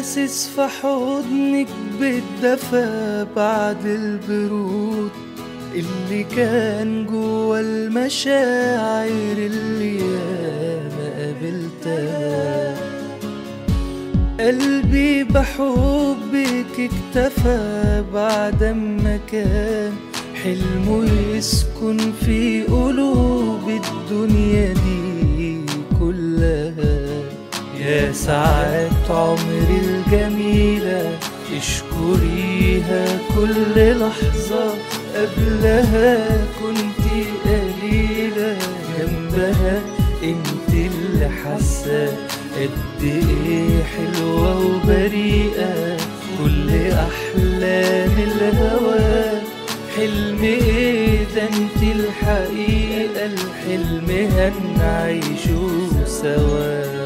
حاسس في حضنك بالدفا بعد البرود اللي كان جوا المشاعر اللي ياما قابلتها قلبي بحبك اكتفى بعد ما كان حلمه يسكن في قلوب الدنيا دي كلها يا ساعات عمري الجميلة اشكريها كل لحظة قبلها كنت قليلة جنبها انت اللي حاسة قد ايه حلوة وبريئة كل احلام الهوى حلم ايه ده انت الحقيقة الحلم هنعيشه سوا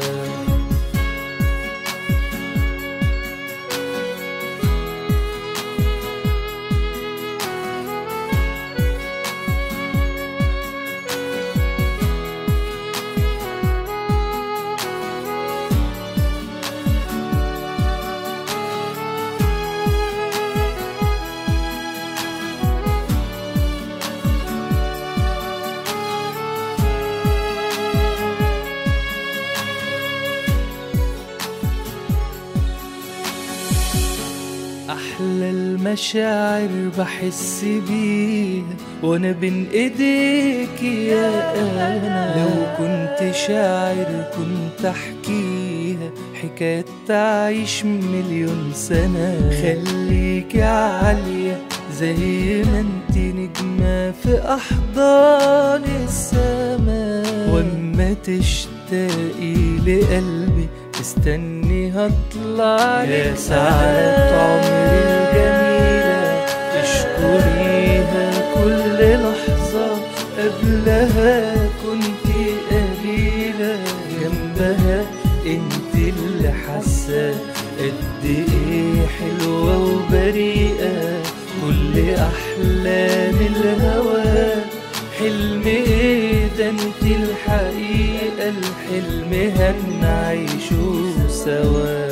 أحلى المشاعر بحس بيها وأنا بين إيديك يا أنا لو كنت شاعر كنت أحكيها حكاية تعيش مليون سنة خليك عالية زي ما انت نجمة في أحضان السماء وأما تشتاقي لقلبي استني هطلع يا ساعات عمري الجميلة اشكريها كل لحظة قبلها كنت قليلة جنبها انت اللي حاسة قد ايه حلوة وبريئة كل احلام الهوى حلم ايه ده انت الحقيقة الحلم هنعيشه سوا